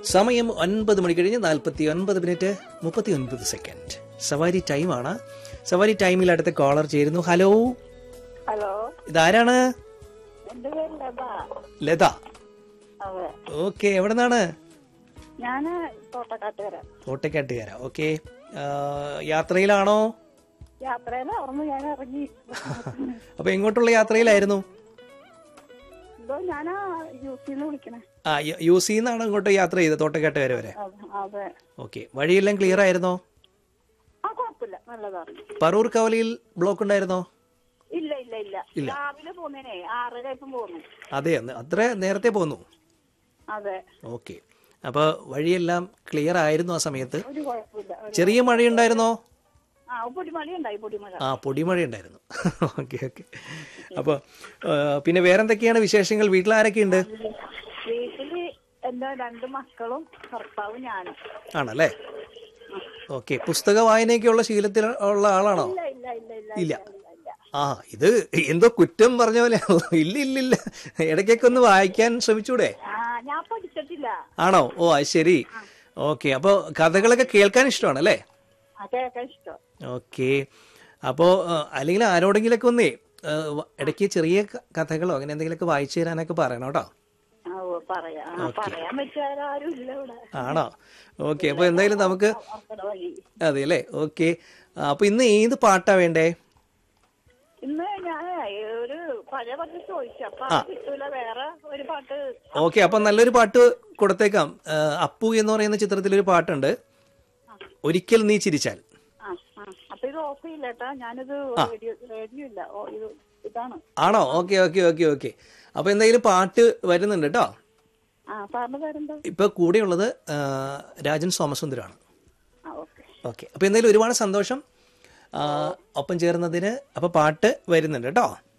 സമയം ഒൻപത് മണി കഴിഞ്ഞ് നാൽപ്പത്തി ഒൻപത് മിനിറ്റ് മുപ്പത്തി ഒൻപത് സെക്കൻഡ് സവാരി ടൈമാണ് സവാരി ടൈമിൽ അടുത്ത കോളർ ചേരുന്നു ഹലോ ഹലോ ഇതാരാണ് എന്റെ പേര് ലത ലത അതെ ഓക്കെ എവിടെ നിന്നാണ് ഞാന് തോട്ടക്കാട്ടുകര കോട്ടക്കാട്ടുകാര ഓക്കെ യാത്രയിലാണോ യാത്രയിൽ ഓർമ്മ ഞാൻ ഇറങ്ങി അപ്പൊ എങ്ങോട്ടുള്ള യാത്രയിലായിരുന്നു എന്തോ ഞാനാ യൂസിന്ന് വിളിക്കണേ ആ യു സിന്നാണ് ഇങ്ങോട്ട് യാത്ര ചെയ്തത് തോട്ടക്കാട്ടുകാര വരെ അതെ അതെ ഓക്കെ വഴിയെല്ലാം ക്ലിയർ ആയിരുന്നോ ആ കുഴപ്പമില്ല നല്ലതാണ് പറൂർ കവലയിൽ ബ്ലോക്ക് ഉണ്ടായിരുന്നോ ഇല്ല ഇല്ല ഇല്ല ഇല്ല. രാവിലെ പോന്നേനെ ആറര ഇപ്പം പോന്നു അതെ അന്ന് അത്ര നേരത്തെ പോന്നു അതെ ഓക്കെ അപ്പോൾ വഴിയെല്ലാം ക്ലിയർ ആയിരുന്നു ആ സമയത്ത് ഒരു കുഴപ്പമില്ല ഒരു- ചെറിയ മഴയുണ്ടായിരുന്നോ ആ പൊടിമഴ ഉണ്ടായി പൊടിമഴ ആ പൊടിമഴ ഉണ്ടായിരുന്നു ഓക്കെ ഓക്കെ അപ്പോൾ പിന്നെ വേറെന്തൊക്കെയാണ് വിശേഷങ്ങൾ വീട്ടിൽ ആരൊക്കെയുണ്ട് വീട്ടില് എന്റെ രണ്ട് മക്കളും ഭർത്താവും ഞാനും ആണല്ലേ ഓക്കെ പുസ്തക വായനയൊക്കെയുള്ള ശീലത്തിൽ ഉള്ള ആളാണോ ഇല്ല ഇല്ല ഇല്ല ഇല്ല ഇല്ല ഇല്ല ഇല്ല ആ ഇത് എന്തോ കുറ്റം പറഞ്ഞ പോലെ ഇല്ല ഇല്ല ഇല്ല ഇടയ്ക്കൊക്കെ ഒന്ന് വായിക്കാൻ ശ്രമിച്ചൂടെ ആ ഞാൻ പഠിച്ചിട്ടില്ല ആണോ ഓ അത് ശരി ഓക്കെ അപ്പോൾ കഥകളൊക്കെ കേൾക്കാൻ ഇഷ്ടമാണ് അല്ലേ ആ കേൾക്കാൻ ഇഷ്ടം ഓക്കെ അപ്പോൾ അല്ലെങ്കിൽ ആരോടെങ്കിലൊക്കെ ഒന്നേ ആ, വ- ഇടയ്ക്ക് ചെറിയ ക- കഥകളോ അങ്ങനെ എന്തെങ്കിലുമൊക്കെ വായിച്ചു തരാനൊക്കെ പറയണം കേട്ടോ ആ, ഓ, പറയാം ആ, പറയാൻ പറ്റിയ ആരും ഇല്ല ഇവിടെ ആണോ ഓക്കെ അപ്പോൾ എന്തായാലും നമുക്ക് അർക്കട വഴി അതെ അല്ലേ ഓക്കെ അപ്പോൾ ഇന്ന് ഏത് പാട്ടാ വേണ്ടേ ഇന്ന് ഞാൻ ഒരു പഴയ പാട്ട് ചോദിച്ചു അപ്പൊ അത് കിട്ടൂല വേറെ ഒരു പാട്ട് ഓക്കെ അപ്പോൾ നല്ലൊരു പാട്ട് കൊടുത്തേക്കാം ആ, അപ്പു എന്ന് പറയുന്ന ചിത്രത്തിലൊരു പാട്ടുണ്ട് ഒരിക്കൽ നീ ചിരിച്ചാൽ ആ ആ അപ്പൊ ഇത് ഓഫ് ചെയ്യില്ല കേട്ടാ ഞാനിത് റേഡിയോ റേഡിയോ ഇല്ല ഓ ഇത് ഇതാണ് ആണോ ഓക്കെ ഓക്കെ ഓക്കെ ഓക്കെ അപ്പോൾ എന്തായാലും പാട്ട് വരുന്നുണ്ട് കേട്ടോ ആ സാറിന് പേരെന്താ ഇപ്പോൾ കൂടെയുള്ളത് ആ, രാജൻ സോമസുന്ദരാണ് ആ ഓക്കെ ഓക്കെ അപ്പോൾ എന്തായാലും ഒരുപാട് സന്തോഷം ആ, ഒപ്പം ചേർന്നതിന് അപ്പോൾ പാട്ട് വരുന്നുണ്ട് കേട്ടോ